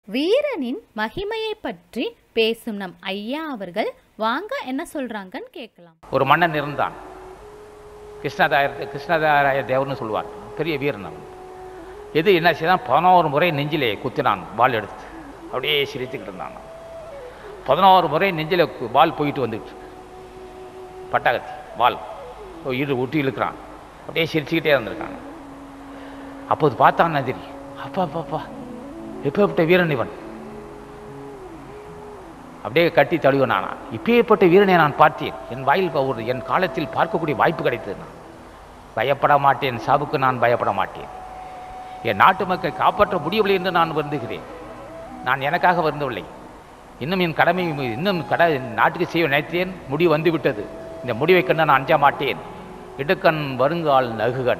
வீரனின் மகிமையை பற்றி பேசும் நம் ஐயா அவர்கள் வாங்க என்ன சொல்றாங்கன்னு கேட்கலாம் ஒரு மன்னன் இருந்தான் கிருஷ்ணதாய கிருஷ்ணதாராய தேவர்னு சொல்லுவார் பெரிய வீரன் அவன் எது என்ன செய்தான் பதினோரு முறை நெஞ்சிலே குத்தினான் வாள் எடுத்து அப்படியே சிரித்துக்கிட்டு இருந்தான் பதினோரு முறை நெஞ்சில் கு- வாள் போயிட்டு வந்துட்டு பட்டாகத்தி வாள் இரு ஒட்டி இழுக்கிறான் அப்படியே சிரிச்சுக்கிட்டே இருந்திருக்கான் அப்போது பார்த்தான் நதிரி அப்பா அப்பா அப்பா எப்பேற்பட்ட வீரன் இவன் அப்படியே கட்டி தழுவினானா இப்பேற்பட்ட வீரனை நான் பார்த்தேன் என் வாயில் ப- ஒரு என் காலத்தில் பார்க்கக்கூடிய வாய்ப்பு கிடைத்தது நான் பயப்பட மாட்டேன் சாவுக்கு நான் பயப்பட மாட்டேன் என் நாட்டு மக்களை காப்பாற்ற முடியவில்லை என்று நான் வருந்துகிறேன் நான் எனக்காக வருந்தவில்லை இன்னும் என் கடமை இன்னும் கட நாட்டுக்கு செய்ய நினைத்தேன் முடிவு வந்துவிட்டது இந்த முடிவை கண்டு நான் அஞ்ச மாட்டேன் இடுக்கண் வருங்கால் நகுகண்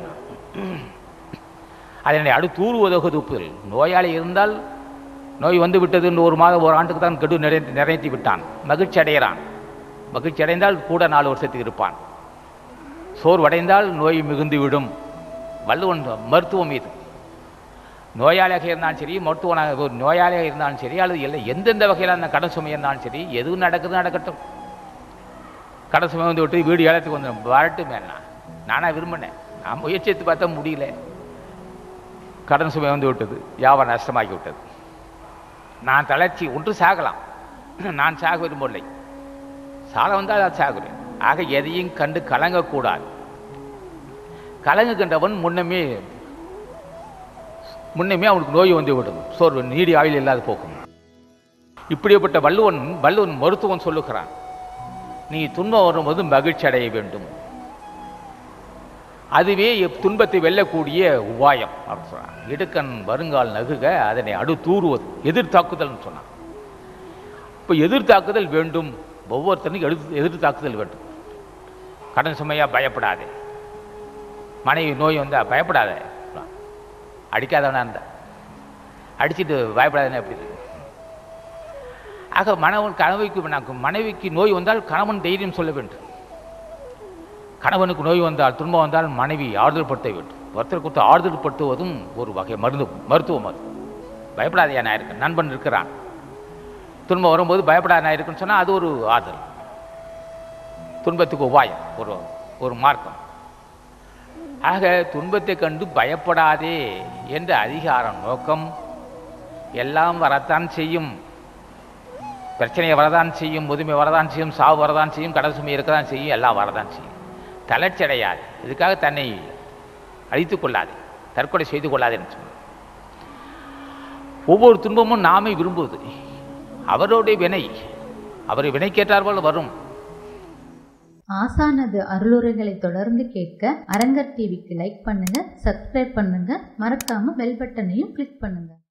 அதனை அடுத்து உதவு துப்புதல் நோயாளி இருந்தால் நோய் வந்து விட்டது என்று ஒரு மாதம் ஒரு ஆண்டுக்கு தான் கெடு நிறைந்து நிறைத்து விட்டான் மகிழ்ச்சி அடைகிறான் மகிழ்ச்சி அடைந்தால் கூட நாலு வருஷத்துக்கு இருப்பான் சோர்வடைந்தால் நோய் மிகுந்து விடும் வள்ளுவன் மருத்துவம் இது நோயாளியாக இருந்தாலும் சரி மருத்துவனாக ஒரு நோயாளியாக இருந்தாலும் சரி அல்லது இல்லை எந்தெந்த வகையில் அந்த கடன் சுமை இருந்தாலும் சரி எதுவும் நடக்குது நடக்கட்டும் கடன் சுமை வந்து விட்டு வீடு ஏலத்துக்கு வந்து வரட்டும் வேணாம் நானாக விரும்பினேன் நான் முயற்சி எடுத்து பார்த்தா முடியல கடன் சுமை வந்து விட்டது வியாபாரம் நஷ்டமாகி விட்டது நான் தளர்ச்சி ஒன்று சாகலாம் நான் சாக விரும்பவில்லை சாக வந்தால் நான் சாகுறேன் ஆக எதையும் கண்டு கலங்கக்கூடாது கலங்குகின்றவன் முன்னமே முன்னமே அவனுக்கு நோய் வந்து விடும் சோர்வு நீடி ஆயுள் இல்லாது போகும் இப்படிப்பட்ட வள்ளுவன் வள்ளுவன் மருத்துவன் சொல்லுகிறான் நீ துன்பம் வரும்போது மகிழ்ச்சி அடைய வேண்டும் அதுவே எப் துன்பத்தை வெல்லக்கூடிய உபாயம் அப்படின்னு சொன்னான் இடுக்கண் வருங்கால் நகுக அதனை அடுத்தூறுவது எதிர்த்தாக்குதல்னு சொன்னான் இப்போ எதிர்த்தாக்குதல் வேண்டும் ஒவ்வொருத்தனுக்கும் எதிர் எதிர்த்தாக்குதல் வேண்டும் கடன் சுமையாக பயப்படாதே மனைவி நோய் வந்தா பயப்படாத அடிக்காதவனா இருந்தா அடிச்சிட்டு பயப்படாதேன்னு எப்படி இருக்கு? ஆக மனவன் கணவைக்கு எனக்கு மனைவிக்கு நோய் வந்தால் கணவன் தைரியம் சொல்ல வேண்டும் கணவனுக்கு நோய் வந்தால் துன்பம் வந்தால் மனைவி ஆறுதல் படுத்த வேண்டும் ஒருத்தர் கொடுத்து ஆறுதல் படுத்துவதும் ஒரு வகை மருந்து மருத்துவம் அது பயப்படாதையா நான் இருக்கேன் நண்பன் இருக்கிறான் துன்பம் வரும்போது பயப்படாத நான் இருக்குன்னு சொன்னால் அது ஒரு ஆறுதல் துன்பத்துக்கு உபாயம் ஒரு ஒரு மார்க்கம் ஆக துன்பத்தை கண்டு பயப்படாதே என்ற அதிகாரம் நோக்கம் எல்லாம் வரத்தான் செய்யும் பிரச்சனையை வரதான் செய்யும் முதுமை வரதான் செய்யும் சாவு வரதான் செய்யும் கடல் சுமை இருக்கதான் செய்யும் எல்லாம் வரதான் செய்யும் தளர்ச்சி அடையாது இதுக்காக தன்னை அழித்துக் கொள்ளாது தற்கொலை செய்து கொள்ளாதுன்னு சொன்னார் ஒவ்வொரு துன்பமும் நாமே விரும்புவது அவருடைய வினை அவர் வினைக்கேற்றார் போல வரும் ஆசானது அருளுரைகளை தொடர்ந்து கேட்க அரங்கர் டிவிக்கு லைக் பண்ணுங்க சப்ஸ்கிரைப் பண்ணுங்க மறக்காம பெல் பட்டனையும் கிளிக் பண்ணுங்க